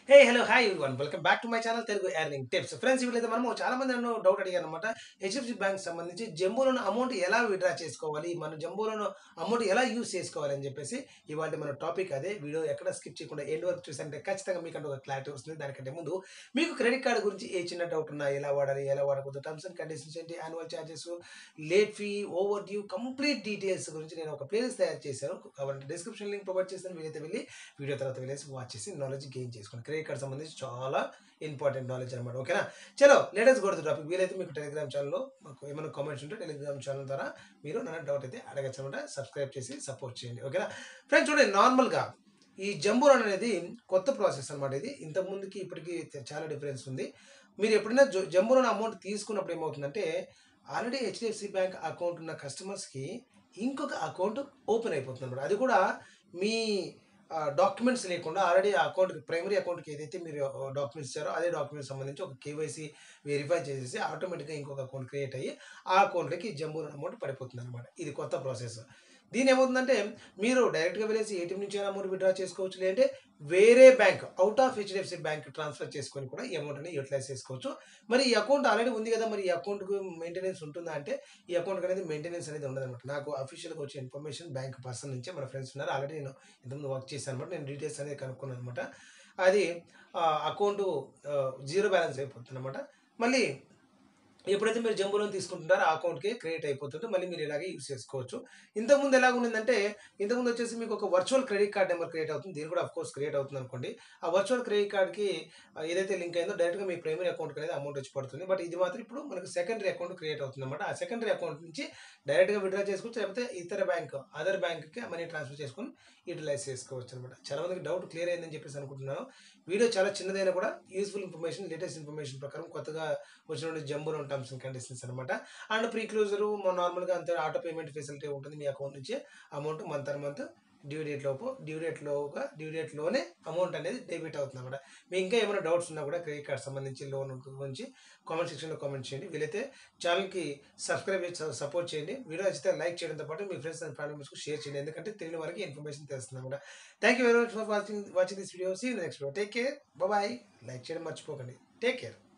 hey hello hi one welcome back to my channel Telugu earning tips friends వీళ్ళైతే మనము చాలా మంది నన్ను డౌట్ అడిగారు అనమాట హెచ్డిఎఫ్సి బ్యాంక్ సంబంధించి జంబోలోని అమౌంట్ ఎలా విడ్రా చేసుకోవాలి మన జంబోలోను అమౌంట్ ఎలా యూస్ చేసుకోవాలి అని చెప్పేసి ఇవాళ మన టాపిక్ అదే వీడియో ఎక్కడ స్కిప్ చేయకుండా ఎండ్ వరకు చూసారంటే ఖచ్చితంగా మీకు ఒక క్లారిటీ వస్తుంది దానికంటే ముందు మీకు క్రెడిట్ కార్డు గురించి ఏ చిన్న డౌట్ ఉన్నా ఎలా వాడాలి ఎలా వాడకూడదు టర్మ్స్ అండ్ కండిషన్స్ ఏంటి annual charges late fee overdue complete details గురించి నేను ఒక ప్లేలిస్ట్ తయారు చేశాను కాబట్టి డిస్క్రిప్షన్ లింక్ ప్రొవైడ్ చేస్తాను వీలైతే వెళ్ళి వీడియో తర్వాత వెళ్ళేసి వాచ్ చేసి నాలెడ్జ్ గెయిన్ చేసుకోండి క్రెడిట్ కార్డ్ సంబంధించి చాలా ఇంపార్టెంట్ నాలెడ్జ్ అనమాట ఓకేనా చలో లేటెస్ట్ కొడుతు టాపిక్ వీలైతే మీకు టెలిగ్రామ్ ఛానల్లో మాకు ఏమైనా కామెంట్స్ ఉంటే టెలిగ్రామ్ ఛానల్ ద్వారా మీరు నన్ను డౌట్ అయితే అడగచ్చు అనమాట సబ్స్క్రైబ్ చేసి సపోర్ట్ చేయండి ఓకేనా ఫ్రెండ్స్ చూడండి నార్మల్గా ఈ జంబో రన్ అనేది కొత్త ప్రాసెస్ అనమాట ఇది ఇంతకు ముందుకి ఇప్పటికి చాలా డిఫరెన్స్ ఉంది మీరు ఎప్పుడైనా జో- జంబో రన్ అమౌంట్ తీసుకున్నప్పుడు ఏమవుతుందంటే ఆల్రెడీ హెచ్డిఎఫ్సి బ్యాంక్ అకౌంట్ ఉన్న కస్టమర్స్కి ఇంకొక అకౌంట్ ఓపెన్ అయిపోతుంది అనమాట అది కూడా మీ డాక్యుమెంట్స్ లేకుండా ఆల్రెడీ ఆ అకౌంట్కి ప్రైమరీ అకౌంట్కి ఏదైతే మీరు డాక్యుమెంట్స్ ఇచ్చారో అదే డాక్యుమెంట్స్ సంబంధించి ఒక కేవైసీ వెరిఫై చేసేసి ఆటోమేటిక్గా ఇంకొక అకౌంట్ క్రియేట్ అయ్యి ఆ అకౌంట్లోకి జంబూ అమౌంట్ పడిపోతుంది అనమాట ఇది కొత్త ప్రాసెస్ దీని ఏమవుతుందంటే మీరు డైరెక్ట్గా వెళ్ళేసి ఏటీఎం నుంచి అమౌంట్ విత్డ్రా చేసుకోవచ్చు లేదంటే వేరే bank out of HDFC bank transfer చేసుకొని కూడా ఈ అమౌంట్ అనేది యూటిలైజ్ చేసుకోవచ్చు మరి ఈ అకౌంట్ ఆల్రెడీ ఉంది కదా మరి ఈ అకౌంట్కు మెయింటెనెన్స్ ఉంటుందా అంటే ఈ అకౌంట్ అనేది మెయింటెనెన్స్ అనేది ఉండదు అనమాట నాకు అఫీషియల్గా వచ్చే ఇన్ఫర్మేషన్ బ్యాంక్ పర్సన్ నుంచే మన ఫ్రెండ్స్ ఉన్నారు ఆల్రెడీ నేను ఇంతకుముందు వర్క్ చేశాను అనమాట నేను డీటెయిల్స్ అనేది కనుక్కున్నాను అనమాట అది అకౌంట్ జీరో బ్యాలెన్స్ అయిపోతుంది అనమాట మళ్ళీ ఎప్పుడైతే మీరు జంబు లోన్ తీసుకుంటున్నారో ఆ అకౌంట్కి క్రియేట్ అయిపోతుంటే మళ్ళీ మీరు ఇలాగే యూస్ చేసుకోవచ్చు ఇంతకుముందు ఎలాగ ఉండిందంటే ఇంతకుముందు వచ్చేసి మీకు ఒక virtual credit card number create అవుతుంది దీని కూడా అఫ్ కోర్స్ క్రియేట్ అవుతుంది అనుకోండి ఆ వర్చువల్ క్రెడిట్ కార్డ్కి ఏదైతే లింక్ అయిందో డైరెక్ట్గా మీ ప్రైమరీ అకౌంట్కి అనేది అమౌంట్ వచ్చి పడుతుంది బట్ ఇది మాత్రం ఇప్పుడు మనకు సెకండరీ అకౌంట్ క్రియేట్ అవుతుంది అనమాట ఆ సెకండరీ అకౌంట్ నుంచి డైరెక్ట్గా విత్డ్రా చేసుకోవచ్చు లేకపోతే ఇతర బ్యాంక్ అదర్ బ్యాంక్కి మనీ ట్రాన్స్ఫర్ చేసుకొని యూటిలైజ్ చేసుకోవచ్చు అనమాట చాలా మందికి డౌట్ క్లియర్ అయిందని చెప్పేసి అనుకుంటున్నాను వీడియో చాలా చిన్నదైనా కూడా యూస్ఫుల్ ఇన్ఫర్మేషన్ లేటెస్ట్ ఇన్ఫర్మేషన్ ప్రకారం కొత్తగా వచ్చిన జంబులో టర్మ్స్ అండ్ కండిషన్స్ అనమాట అండ్ ప్రీ క్లోజరు నార్మల్గా అంతే ఆటో పేమెంట్ ఫెసిలిటీ ఉంటుంది మీ అకౌంట్ నుంచి amount month or month due date లోపు డ్యూ డేట్ లోగా డ్యూ డేట్లోనే అమౌంట్ అనేది డెబిట్ అవుతుంది అనమాట మీకు ఇంకా ఏమైనా డౌట్స్ ఉన్నా కూడా క్రెడిట్ కార్డ్ సంబంధించి లోన్ గురించి కామెంట్ సెక్షన్లో కామెంట్ చేయండి వీలైతే ఛానల్కి సబ్స్క్రైబ్ చేసి సపోర్ట్ చేయండి వీడియో నచ్చితే లైక్ చేయడంతో పాటు మీ ఫ్రెండ్స్ అండ్ ఫ్యామిలీ మెంబర్స్కి షేర్ చేయండి ఎందుకంటే తెలియని వారికి ఇన్ఫర్మేషన్ తెలుస్తుంది అనమాట thank you very much for watching watching this video see next video take care bye like చేయడం మర్చిపోకండి టేక్ కేర్